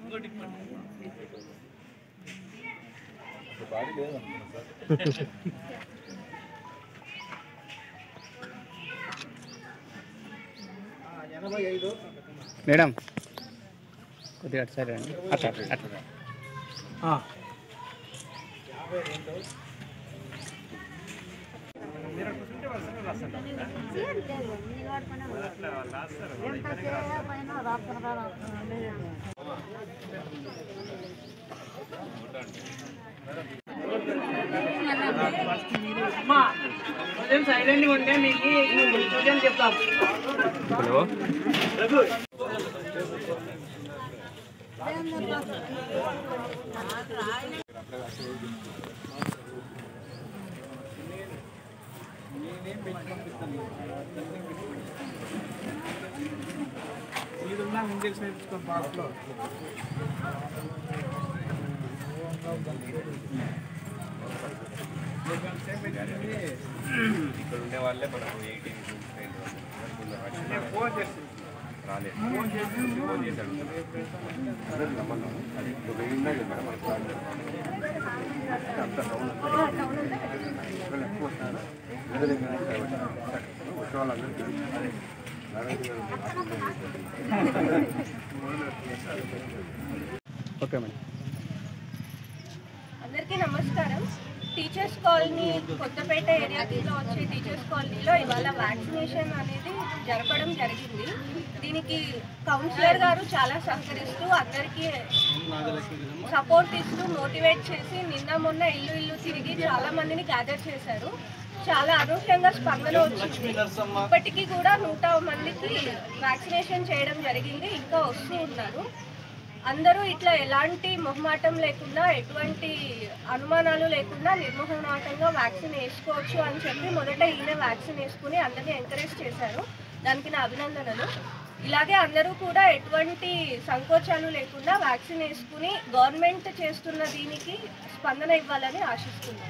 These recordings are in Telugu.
మేడం కొద్దిగా అటు సైడ్ రండి అట్లా అట్లా కొంచెం సైలెంట్గా ఉంటే మీకు కొంచెం చెప్తాం హలో ఇక్కడ ఉండే వాళ్ళే మనకు ఎయిటీన్ ఫోన్ చేసి రాలేదు ఫోన్ చేసి ఫోన్ చేసి అడుగుతున్నారు అందరూ రమ్మన్నాము అది ఇప్పుడు వెయ్యిందా కదా మనకు అంత సౌండ్ ఒకవేళ ఎక్కువ వస్తారా వేరే దగ్గర నుంచి వచ్చారు. వచ్చే వాళ్ళందరికీ అదే నారాయణ ఓకే మేడం అందరికీ నమస్కారం టీచర్స్ కాలనీ కొత్తపేట ఏరియాలో వచ్చే టీచర్స్ కాలనీలో ఇవాళ వ్యాక్సినేషన్ అనేది జరపడం జరిగింది దీనికి కౌన్సిలర్ గారు చాలా సహకరిస్తూ అందరికీ సపోర్ట్ ఇస్తూ మోటివేట్ చేసి నిన్న మొన్న ఇల్లు ఇల్లు తిరిగి చాలా మందిని గ్యాదర్ చేశారు చాలా అనూహ్యంగా స్పందన వచ్చింది ఇప్పటికీ కూడా నూట మందికి వ్యాక్సినేషన్ చేయడం జరిగింది ఇంకా వస్తూ ఉన్నారు అందరూ ఇట్లా ఎలాంటి మొహమాటం లేకుండా ఎటువంటి అనుమానాలు లేకుండా నిర్మోహమాటంగా వ్యాక్సిన్ వేసుకోవచ్చు అని చెప్పి మొదట ఈయన వ్యాక్సిన్ వేసుకుని అందరినీ ఎంకరేజ్ చేశారు దానికి నా అభినందనలు ఇలాగే అందరూ కూడా ఎటువంటి సంకోచాలు లేకుండా వ్యాక్సిన్ వేసుకుని గవర్నమెంట్ చేస్తున్న దీనికి స్పందన ఇవ్వాలని ఆశిస్తున్నాను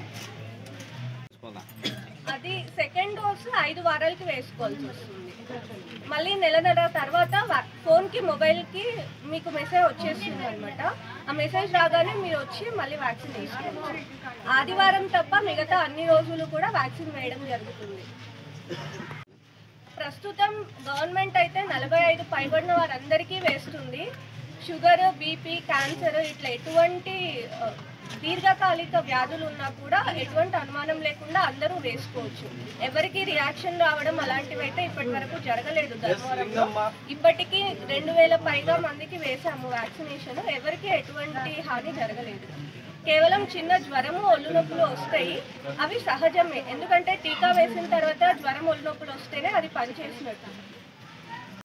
అది సెకండ్ డోస్ ఐదు వారాలకి వేసుకోవాల్సి వస్తుంది మళ్ళీ నెలన్నర తర్వాత వా- ఫోన్కి మొబైల్కి మీకు మెసేజ్ వచ్చేస్తుంది అనమాట ఆ మెసేజ్ రాగానే మీరు వచ్చి మళ్ళీ వ్యాక్సిన్ వేసుకోవచ్చు ఆదివారం తప్ప మిగతా అన్ని రోజులు కూడా వ్యాక్సిన్ వేయడం జరుగుతుంది ప్రస్తుతం గవర్నమెంట్ అయితే నలభై ఐదు పైబడిన వారందరికీ వేస్తుంది షుగర్ బీపీ క్యాన్సర్ ఇట్లా ఎటువంటి ఆ, దీర్ఘకాలిక వ్యాధులు ఉన్నా కూడా ఎటువంటి అనుమానం లేకుండా అందరూ వేసుకోవచ్చు ఎవరికి రియాక్షన్ రావడం అలాంటివి అయితే ఇప్పటి వరకు జరగలేదు ధర్మవరంలో ఇప్పటికీ రెండు వేల పైగా మందికి వేసాము వ్యాక్సినేషన్ ఎవరికి ఎటువంటి హాని జరగలేదు కేవలం చిన్న జ్వరము ఒళ్ళు నొప్పులు వస్తాయి అవి సహజమే ఎందుకంటే టీకా వేసిన తర్వాత జ్వరం ఒళ్ళు నొప్పులు వస్తేనే అది పనిచేసినట్టు